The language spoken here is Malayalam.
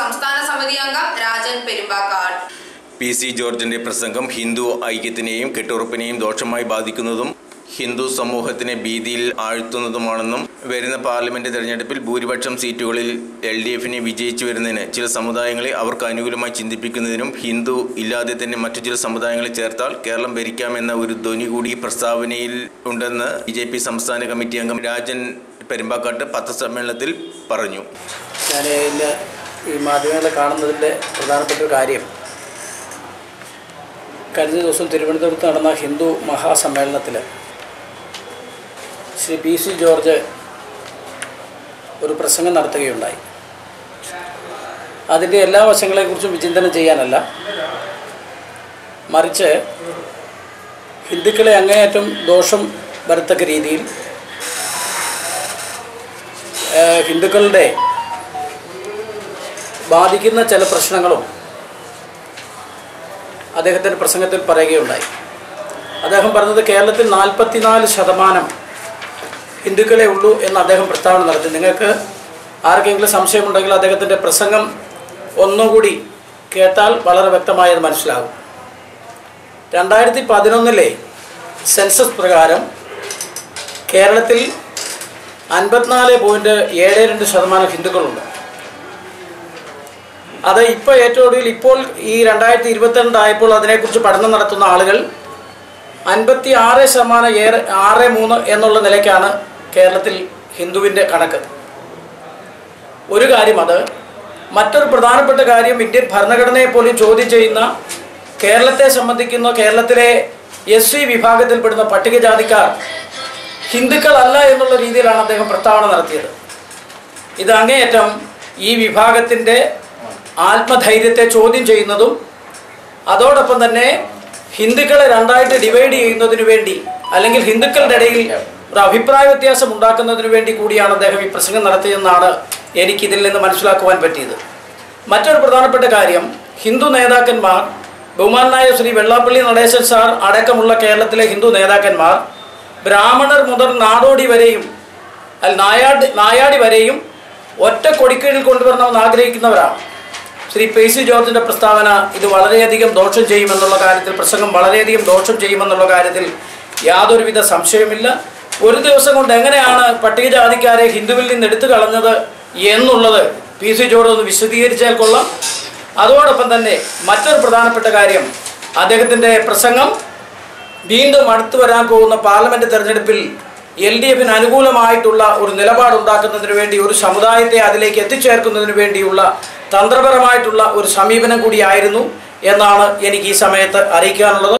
സംസ്ഥാന സമിതി അംഗം രാജൻ പെരുമ്പാക്കാട് പി സി ജോർജിന്റെ പ്രസംഗം ഹിന്ദു ഐക്യത്തിനെയും കെട്ടുറപ്പിനെയും ദോഷമായി ബാധിക്കുന്നതും ഹിന്ദു സമൂഹത്തിനെ ഭീതിയിൽ ആഴ്ത്തുന്നതുമാണെന്നും വരുന്ന പാർലമെന്റ് തെരഞ്ഞെടുപ്പിൽ ഭൂരിപക്ഷം സീറ്റുകളിൽ എൽ ഡി എഫിനെ വിജയിച്ചു വരുന്നതിന് ചില സമുദായങ്ങളെ അവർക്ക് അനുകൂലമായി ചിന്തിപ്പിക്കുന്നതിനും ഹിന്ദു ഇല്ലാതെ തന്നെ മറ്റു ചില സമുദായങ്ങളെ ചേർത്താൽ കേരളം ഭരിക്കാമെന്ന ഒരു ധ്വനി കൂടി പ്രസ്താവനയിൽ ഉണ്ടെന്ന് ബി ജെ പി സംസ്ഥാന കമ്മിറ്റി അംഗം രാജൻ പെരുമ്പാക്കാട്ട് പത്രസമ്മേളനത്തിൽ പറഞ്ഞു ഞാൻ ഇന്ന് ഈ മാധ്യമങ്ങളെ കാണുന്നതിൻ്റെ പ്രധാനപ്പെട്ട ഒരു കാര്യം കഴിഞ്ഞ ദിവസം തിരുവനന്തപുരത്ത് നടന്ന ഹിന്ദു മഹാസമ്മേളനത്തിൽ ശ്രീ പി സി ജോർജ് ഒരു പ്രസംഗം നടത്തുകയുണ്ടായി അതിൻ്റെ എല്ലാ വശങ്ങളെക്കുറിച്ചും വിചിന്തനം ചെയ്യാനല്ല മറിച്ച് ഹിന്ദുക്കളെ അങ്ങേയറ്റം ദോഷം വരത്തക്ക രീതിയിൽ ഏഹ് ഹിന്ദുക്കളുടെ ബാധിക്കുന്ന ചില പ്രശ്നങ്ങളും അദ്ദേഹത്തിൻ്റെ പ്രസംഗത്തിൽ പറയുകയുണ്ടായി അദ്ദേഹം പറഞ്ഞത് കേരളത്തിൽ നാൽപ്പത്തിനാല് ശതമാനം ഹിന്ദുക്കളെ ഉള്ളൂ എന്ന് അദ്ദേഹം പ്രസ്താവന നടത്തി നിങ്ങൾക്ക് ആർക്കെങ്കിലും സംശയമുണ്ടെങ്കിൽ അദ്ദേഹത്തിൻ്റെ പ്രസംഗം ഒന്നുകൂടി കേട്ടാൽ വളരെ വ്യക്തമായി അത് മനസ്സിലാകും രണ്ടായിരത്തി പതിനൊന്നിലെ സെൻസസ് പ്രകാരം കേരളത്തിൽ അൻപത്തിനാല് പോയിൻറ്റ് ഏഴ് രണ്ട് ശതമാനം ഹിന്ദുക്കളുണ്ട് അത് ഇപ്പോൾ ഏറ്റവും ഒടുവിൽ ഇപ്പോൾ ഈ രണ്ടായിരത്തി ഇരുപത്തിരണ്ട് ആയപ്പോൾ അതിനെക്കുറിച്ച് പഠനം നടത്തുന്ന ആളുകൾ അൻപത്തി ആറ് ശതമാനം ഏറെ ആറ് മൂന്ന് എന്നുള്ള നിലയ്ക്കാണ് കേരളത്തിൽ ഹിന്ദുവിൻ്റെ കണക്ക് ഒരു കാര്യം അത് മറ്റൊരു പ്രധാനപ്പെട്ട കാര്യം ഇന്ത്യൻ ഭരണഘടനയെ പോലും ചോദ്യം ചെയ്യുന്ന കേരളത്തെ സംബന്ധിക്കുന്ന കേരളത്തിലെ എസ് സി വിഭാഗത്തിൽപ്പെടുന്ന പട്ടികജാതിക്കാർ ഹിന്ദുക്കളല്ല എന്നുള്ള രീതിയിലാണ് അദ്ദേഹം പ്രസ്താവന നടത്തിയത് ഇത് അങ്ങേയറ്റം ഈ വിഭാഗത്തിൻ്റെ ആത്മധൈര്യത്തെ ചോദ്യം ചെയ്യുന്നതും അതോടൊപ്പം തന്നെ ഹിന്ദുക്കളെ രണ്ടായിട്ട് ഡിവൈഡ് ചെയ്യുന്നതിനു വേണ്ടി അല്ലെങ്കിൽ ഹിന്ദുക്കളുടെ ഇടയിൽ ഒരു അഭിപ്രായ വ്യത്യാസം ഉണ്ടാക്കുന്നതിന് വേണ്ടി കൂടിയാണ് അദ്ദേഹം ഈ പ്രസംഗം നടത്തിയതെന്നാണ് എനിക്കിതിൽ നിന്ന് മനസ്സിലാക്കുവാൻ പറ്റിയത് മറ്റൊരു പ്രധാനപ്പെട്ട കാര്യം ഹിന്ദു നേതാക്കന്മാർ ബഹുമാനായ ശ്രീ വെള്ളാപ്പള്ളി നടേശൻ സാർ അടക്കമുള്ള കേരളത്തിലെ ഹിന്ദു നേതാക്കന്മാർ ബ്രാഹ്മണർ മുതൽ നാടോടി വരെയും അല്ല നായാടി നായാടി വരെയും ഒറ്റ കൊടിക്കീഴിൽ കൊണ്ടുവരണമെന്ന് ആഗ്രഹിക്കുന്നവരാണ് ശ്രീ പി സി ജോർജിൻ്റെ പ്രസ്താവന ഇത് വളരെയധികം ദോഷം ചെയ്യുമെന്നുള്ള കാര്യത്തിൽ പ്രസംഗം വളരെയധികം ദോഷം ചെയ്യുമെന്നുള്ള കാര്യത്തിൽ യാതൊരുവിധ സംശയമില്ല ഒരു ദിവസം കൊണ്ട് എങ്ങനെയാണ് പട്ടികജാതിക്കാരെ ഹിന്ദുവിൽ നിന്ന് എടുത്തു കളഞ്ഞത് എന്നുള്ളത് പി സി ജോർജ് ഒന്ന് വിശദീകരിച്ചാൽ കൊള്ളാം അതോടൊപ്പം തന്നെ മറ്റൊരു പ്രധാനപ്പെട്ട കാര്യം അദ്ദേഹത്തിൻ്റെ പ്രസംഗം വീണ്ടും അടുത്തു വരാൻ പോകുന്ന പാർലമെന്റ് തെരഞ്ഞെടുപ്പിൽ എൽ ഡി എഫിന് അനുകൂലമായിട്ടുള്ള ഒരു നിലപാടുണ്ടാക്കുന്നതിന് വേണ്ടി ഒരു സമുദായത്തെ അതിലേക്ക് എത്തിച്ചേർക്കുന്നതിന് വേണ്ടിയുള്ള തന്ത്രപരമായിട്ടുള്ള ഒരു സമീപനം കൂടിയായിരുന്നു എന്നാണ് എനിക്ക് ഈ സമയത്ത് അറിയിക്കാനുള്ളത്